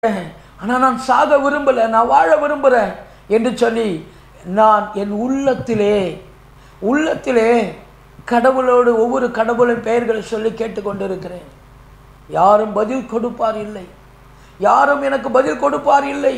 ஆனால் நான் சாக விரும்பலை நான் வாழ விரும்புகிறேன் என்று சொல்லி நான் என் உள்ளத்திலே உள்ளத்திலே கடவுளோடு ஒவ்வொரு கடவுளின் பெயர்களை சொல்லி கேட்டுக்கொண்டிருக்கிறேன் யாரும் பதில் கொடுப்பார் இல்லை யாரும் எனக்கு பதில் கொடுப்பார் இல்லை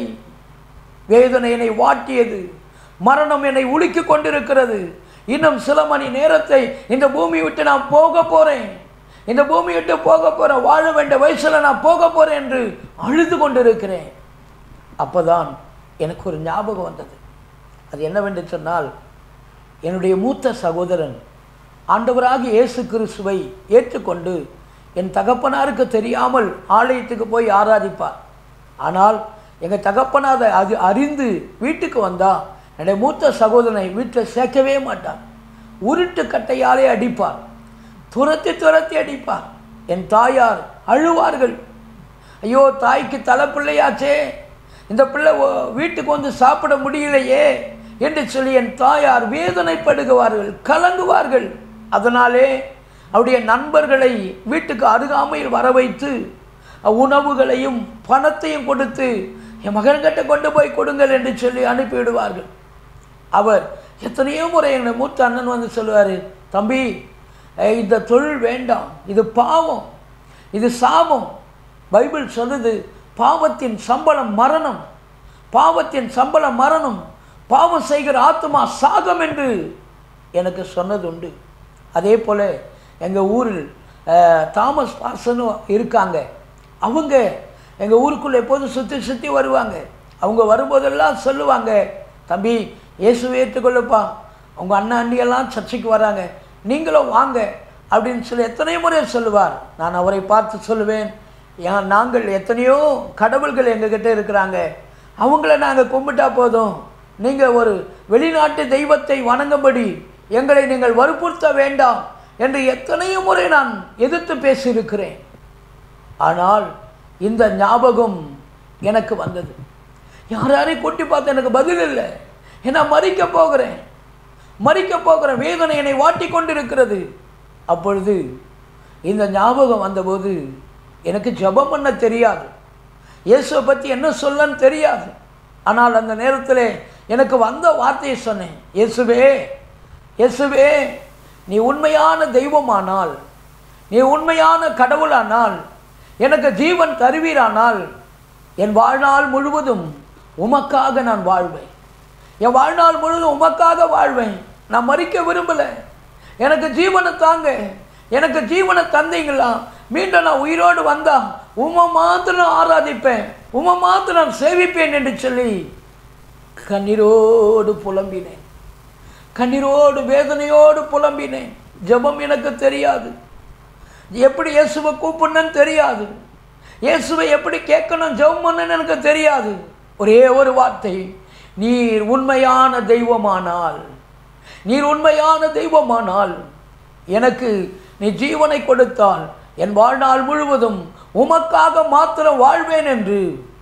வேதனை என்னை வாட்டியது மரணம் என்னை உலுக்கிக் கொண்டிருக்கிறது இன்னும் சில மணி நேரத்தை இந்த பூமி விட்டு நான் போக போறேன் இந்த பூமி விட்டு போக போறேன் வாழ வேண்டிய வயசுல நான் போக போறேன் என்று அழுது கொண்டிருக்கிறேன் அப்பதான் எனக்கு ஒரு ஞாபகம் வந்தது அது என்னவென்று சொன்னால் என்னுடைய மூத்த சகோதரன் ஆண்டவராகிய இயேசு கிறிஸ்துவை ஏற்றுக்கொண்டு என் தகப்பனாருக்கு தெரியாமல் ஆலயத்துக்கு போய் ஆராதிப்பார் ஆனால் எங்கள் தகப்பனார் அதை அது அறிந்து வீட்டுக்கு வந்தால் என்னுடைய மூத்த சகோதரனை வீட்டில் சேர்க்கவே மாட்டார் உருட்டு கட்டையாலே அடிப்பார் துரத்தி துரத்தி அடிப்பார் என் தாயார் அழுவார்கள் ஐயோ தாய்க்கு தலை பிள்ளையாச்சே இந்த பிள்ளை ஓ- வீட்டுக்கு வந்து சாப்பிட முடியலையே என்று சொல்லி என் தாயார் வேதனைப்படுகுவார்கள் கலங்குவார்கள் அதனாலே அவருடைய நண்பர்களை வீட்டுக்கு அருகாமையில் வர வைத்து உணவுகளையும் பணத்தையும் கொடுத்து என் மகன்கிட்ட கொண்டு போய் கொடுங்கள் என்று சொல்லி அனுப்பிவிடுவார்கள் அவர் எத்தனையோ முறை எங்கள் மூத்த அண்ணன் வந்து சொல்லுவார் தம்பி ஏய், இந்த தொழில் வேண்டாம் இது பாவம் இது சாபம் பைபிள் சொல்லுது பாவத்தின் சம்பளம் மரணம் பாவத்தின் சம்பளம் மரணம் பாவம் செய்கிற ஆத்மா சாகம் என்று எனக்கு சொன்னது உண்டு அதே போல் எங்கள் ஊரில் அஹ், தாமஸ் பாசனும் இருக்காங்க அவங்க எங்கள் ஊருக்குள்ளே எப்போதும் சுற்றி சுற்றி வருவாங்க அவங்க வரும்போதெல்லாம் சொல்லுவாங்க தம்பி இயேசுவை ஏற்றுக்கொள்ளுப்பா உங்கள் அண்ணன் அண்ணியெல்லாம் சர்ச்சைக்கு வராங்க நீங்களும் வாங்க அப்படின்னு சொல்லி எத்தனை முறை சொல்லுவார் நான் அவரை பார்த்து சொல்லுவேன் ஏன் நாங்கள் எத்தனையோ கடவுள்கள் எங்ககிட்ட இருக்கிறாங்க அவங்கள நாங்கள் கும்பிட்டா போதும் நீங்கள் ஒரு வெளிநாட்டு தெய்வத்தை வணங்கும்படி எங்களை நீங்கள் வற்புறுத்த வேண்டாம் என்று எத்தனையோ முறை நான் எதிர்த்து பேசியிருக்கிறேன் ஆனால் இந்த ஞாபகம் எனக்கு வந்தது யார் யாரையும் கூட்டி பார்த்து எனக்கு பதில் இல்லை ஏன்னா மறிக்க போகிறேன் மறிக்க போகிறேன் வேதனை என்னை வாட்டி கொண்டிருக்கிறது அப்பொழுது இந்த ஞாபகம் வந்தபோது எனக்கு ஜெபம் பண்ண தெரியாது இயேசுவை பற்றி என்ன சொல்லன்னு தெரியாது ஆனால் அந்த நேரத்தில் எனக்கு வந்த வார்த்தையை சொன்னேன் இயேசுவே இயேசுவே நீ உண்மையான தெய்வமானால் நீ உண்மையான கடவுளானால் எனக்கு ஜீவன் தருவீரானால் என் வாழ்நாள் முழுவதும் உமக்காக நான் வாழ்வேன் என் வாழ்நாள் முழுவதும் உமக்காக வாழ்வேன் நான் மறிக்க விரும்பலை எனக்கு ஜீவனை தாங்க எனக்கு ஜீவனை தந்தீங்களா மீண்டும் நான் உயிரோடு வந்தா உமை மாத்திரம் ஆராதிப்பேன் உமை மாத்திரம் சேவிப்பேன் என்று சொல்லி கண்ணீரோடு புலம்பினேன் கண்ணீரோடு வேதனையோடு புலம்பினேன் ஜெபம் எனக்கு தெரியாது எப்படி இயேசுவை கூப்பிடணும்னு தெரியாது இயேசுவை எப்படி கேட்கணும் ஜெபம் பண்ணணும்னு எனக்கு தெரியாது ஒரே ஒரு வார்த்தை நீர் உண்மையான தெய்வமானால் நீர் உண்மையான தெய்வமானால் எனக்கு நீ ஜீவனை கொடுத்தால் என் வாழ்நாள் முழுவதும் உமக்காக மாத்திரம் வாழ்வேன் என்று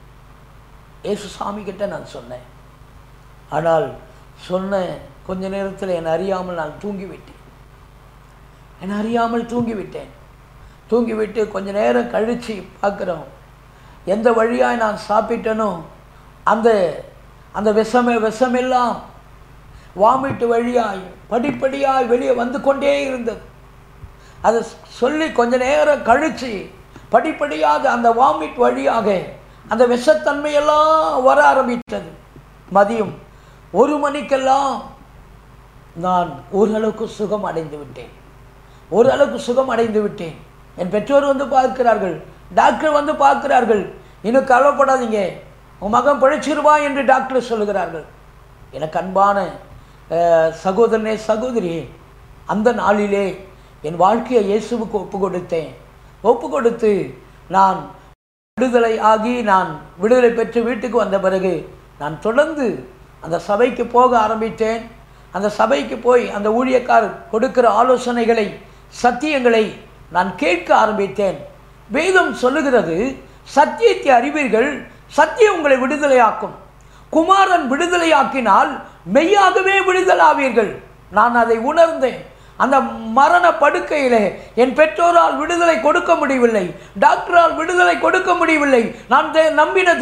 இயேசு சாமி கிட்ட நான் சொன்னேன் ஆனால் சொன்ன கொஞ்ச நேரத்தில் என்னை அறியாமல் நான் தூங்கிவிட்டேன் என்னை அறியாமல் தூங்கிவிட்டேன் தூங்கிவிட்டு கொஞ்ச நேரம் கழித்து பார்க்குறோம் எந்த வழியாய் நான் சாப்பிட்டேனோ அந்த அந்த விஷமே விஷமெல்லாம் வாமிட்டு வழியாய் படிப்படியாய் வெளியே வந்து கொண்டே இருந்தது அதை சொல்லி கொஞ்ச நேரம் கழித்து படிப்படியாக அந்த வாமிட் வழியாக அந்த விஷத்தன்மையெல்லாம் வர ஆரம்பித்தது மதியம் ஒரு மணிக்கெல்லாம் நான் ஓரளவுக்கு சுகம் அடைந்து விட்டேன் ஓரளவுக்கு சுகம் அடைந்து விட்டேன் என் பெற்றோர் வந்து பார்க்கிறார்கள் டாக்டர் வந்து பார்க்கிறார்கள் இன்னும் கவலைப்படாதீங்க உன் மகன் பிழைச்சிருவா என்று டாக்டர் சொல்லுகிறார்கள் எனக்கு அன்பான அஹ், சகோதரனே சகோதரியே அந்த நாளிலே என் வாழ்க்கையை இயேசுவுக்கு ஒப்பு கொடுத்தேன் ஒப்பு கொடுத்து நான் விடுதலை ஆகி நான் விடுதலை பெற்று வீட்டுக்கு வந்த பிறகு நான் தொடர்ந்து அந்த சபைக்கு போக ஆரம்பித்தேன் அந்த சபைக்கு போய் அந்த ஊழியக்காரர் கொடுக்கிற ஆலோசனைகளை சத்தியங்களை நான் கேட்க ஆரம்பித்தேன் வேதம் சொல்லுகிறது சத்தியத்தை அறிவீர்கள் சத்தியம் உங்களை விடுதலையாக்கும் குமாரன் விடுதலையாக்கினால் மெய்யாகவே விடுதலாவீர்கள் நான் அதை உணர்ந்தேன் அந்த மரண படுக்கையிலே என் பெற்றோரால் விடுதலை கொடுக்க முடியவில்லை டாக்டரால் விடுதலை கொடுக்க முடியவில்லை நான் தே- நம்பின